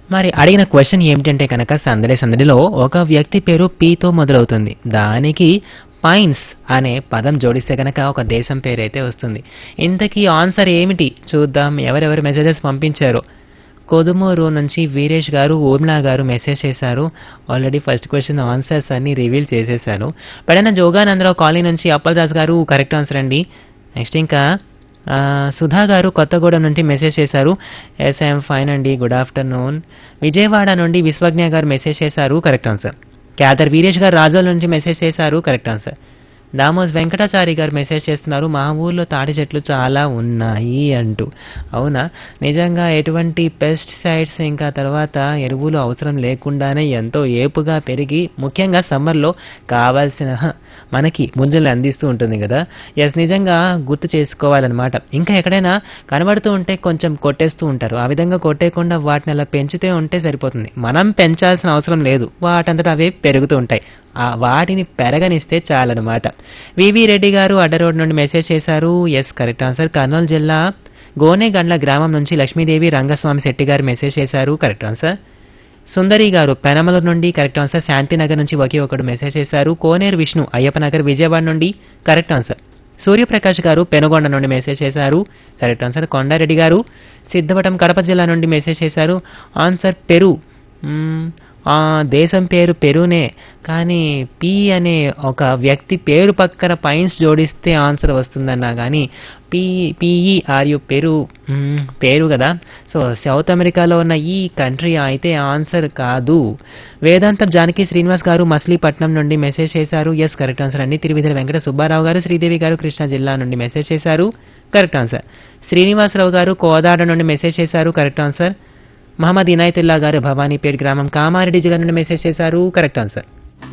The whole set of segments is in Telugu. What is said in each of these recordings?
మరి అడిగిన క్వశ్చన్ ఏమిటంటే కనుక సందడి సందడిలో ఒక వ్యక్తి పేరు పీతో మొదలవుతుంది దానికి పైన్స్ అనే పదం జోడిస్తే కనుక ఒక దేశం పేరైతే వస్తుంది ఇంతకీ ఆన్సర్ ఏమిటి చూద్దాం ఎవరెవరు మెసేజెస్ పంపించారు కొదుమూరు నుంచి వీరేష్ గారు ఊర్మిళ గారు మెసేజ్ చేశారు ఆల్రెడీ ఫస్ట్ క్వశ్చన్ ఆన్సర్స్ అన్ని రివీల్ చేసేసాను పడన జోగానందరావు కాలనీ నుంచి అప్పలరాజు గారు కరెక్ట్ ఆన్సర్ అండి నెక్స్ట్ ఇంకా ఆ, సుధా గారు కొత్తగూడెం నుండి మెసేజ్ చేశారు ఎస్ఐఎం ఫైన్ అండి గుడ్ ఆఫ్టర్నూన్ విజయవాడ నుండి విశ్వజ్ఞ గారు మెసేజ్ చేశారు కరెక్ట్ ఆన్సర్ క్యాదర్ వీరేష్ గారు రాజోల్ నుంచి మెసేజ్ చేశారు కరెక్ట్ ఆన్సర్ దామోస్ వెంకటాచారి గారు మెసేజ్ చేస్తున్నారు మా ఊర్లో తాటి చెట్లు చాలా ఉన్నాయి అంటూ అవునా నిజంగా ఎటువంటి పెస్టిసైడ్స్ ఇంకా తర్వాత ఎరువులు అవసరం లేకుండానే ఎంతో ఏపుగా పెరిగి ముఖ్యంగా సమ్మర్లో కావాల్సిన హ, మనకి ముంజలు అందిస్తూ ఉంటుంది కదా ఎస్ నిజంగా గుర్తు చేసుకోవాలన్నమాట ఇంకా ఎక్కడైనా కనబడుతూ ఉంటే కొంచెం కొట్టేస్తూ ఉంటారు ఆ విధంగా కొట్టేయకుండా వాటిని అలా పెంచితే ఉంటే సరిపోతుంది మనం పెంచాల్సిన అవసరం లేదు వాటంతట అవే పెరుగుతూ ఉంటాయి ఆ వాటిని పెరగనిస్తే చాలన్నమాట వివి రెడ్డి గారు అడ్డ రోడ్ నుండి మెసేజ్ చేశారు ఎస్ కరెక్ట్ ఆన్సర్ కర్నూలు జిల్లా గోనేగండ్ల గ్రామం నుంచి లక్ష్మీదేవి రంగస్వామి శెట్టి గారు మెసేజ్ చేశారు కరెక్ట్ ఆన్సర్ సుందరి గారు పెనమల నుండి కరెక్ట్ ఆన్సర్ శాంతినగర్ నుంచి ఒకే ఒకడు మెసేజ్ చేశారు కోనేరు విష్ణు అయ్యప్పనగర్ విజయవాడ నుండి కరెక్ట్ ఆన్సర్ సూర్యప్రకాష్ గారు పెనుగొండ నుండి మెసేజ్ చేశారు కరెక్ట్ ఆన్సర్ కొండారెడ్డి గారు సిద్ధవటం కడప జిల్లా నుండి మెసేజ్ చేశారు ఆన్సర్ పెరు మ్మ్, ఆ దేశం పేరు పెరునే కానీ పి అనే ఒక వ్యక్తి పేరు పక్కన పైన్స్ జోడిస్తే ఆన్సర్ వస్తుందన్నా కానీ పి పిఈఆర్యు పెరు మ్మ్, పేరు కదా సో సౌత్ అమెరికాలో ఉన్న ఈ కంట్రీ అయితే ఆన్సర్ కాదు వేదాంతం జానకి శ్రీనివాస్ గారు మచిలీపట్నం నుండి మెసేజ్ చేశారు ఎస్ కరెక్ట్ ఆన్సర్ అండి తిరువిధుల వెంకట సుబ్బారావు గారు శ్రీదేవి గారు కృష్ణా జిల్లా నుండి మెసేజ్ చేశారు కరెక్ట్ ఆన్సర్ శ్రీనివాసరావు గారు కోదాడ నుండి మెసేజ్ చేశారు కరెక్ట్ ఆన్సర్ మహమ్మద్ ఇనాయతుల్లా గారు భవానీపేట్ గ్రామం కామారెడ్డి జిల్లా నుండి మెసేజ్ చేశారు correct answer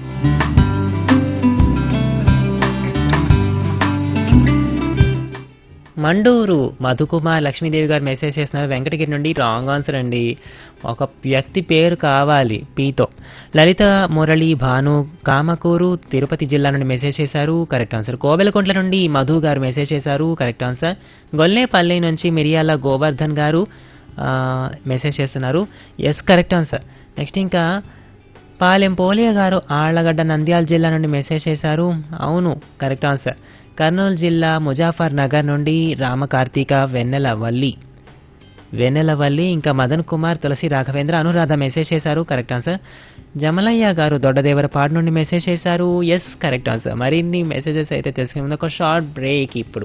Manduru Madhukumar Lakshmidevi garu message చేస్తున్నారు వెంకటగిరి నుండి రాంగ్ ఆన్సర్ అండి ఒక వ్యక్తి పేరు కావాలి పీతో లలిత మురళి భాను కామకూరు తిరుపతి జిల్లా నుండి మెసేజ్ చేశారు కరెక్ట్ ఆన్సర్ కోవెలకుంట్ల నుండి మధు గారు మెసేజ్ చేశారు కరెక్ట్ ఆన్సర్ గొల్లేపల్లి నుంచి మిరియాల గోవర్ధన్ గారు ఆ, మెసేజ్ చేస్తున్నారు ఎస్ కరెక్ట్ ఆన్సర్ నెక్స్ట్ ఇంకా పాలెం పోలియ గారు ఆళ్లగడ్డ నంద్యాల జిల్లా నుండి మెసేజ్ చేశారు అవును కరెక్ట్ ఆన్సర్ కర్నూలు జిల్లా ముజాఫర్ నగర్ నుండి రామకార్తీక వెన్నెల వల్లి వెన్నెల వల్లి ఇంకా మదన్ కుమార్ తులసి రాఘవేంద్ర అనురాధ మెసేజ్ చేశారు కరెక్ట్ ఆన్సర్ జమలయ్య గారు దొడ్డదేవరపాడు నుండి మెసేజ్ చేశారు ఎస్ కరెక్ట్ ఆన్సర్ మరిన్ని మెసేజెస్ అయితే తెలుసుకునే ముందు ఒక షార్ట్ బ్రేక్ ఇప్పుడు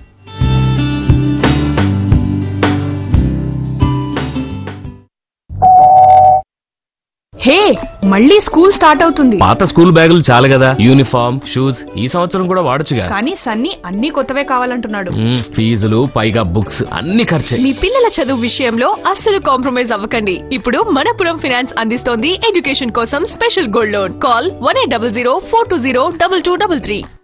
హే మళ్ళీ స్కూల్ స్టార్ట్ అవుతుంది పాత స్కూల్ బ్యాగులు చాలు కదా యూనిఫామ్ షూస్ ఈ సంవత్సరం కూడా వాడొచ్చుగా కానీ సన్నీ అన్ని కొత్తవే కావాలంటున్నాడు మ్మ్, ఫీజులు పైగా బుక్స్ అన్ని ఖర్చే మీ పిల్లల చదువు విషయంలో అస్సలు కాంప్రమైజ్ అవ్వకండి ఇప్పుడు మనపురం ఫినాన్స్ అందిస్తోంది ఎడ్యుకేషన్ కోసం special gold loan call one eight double zero four two zero double two double three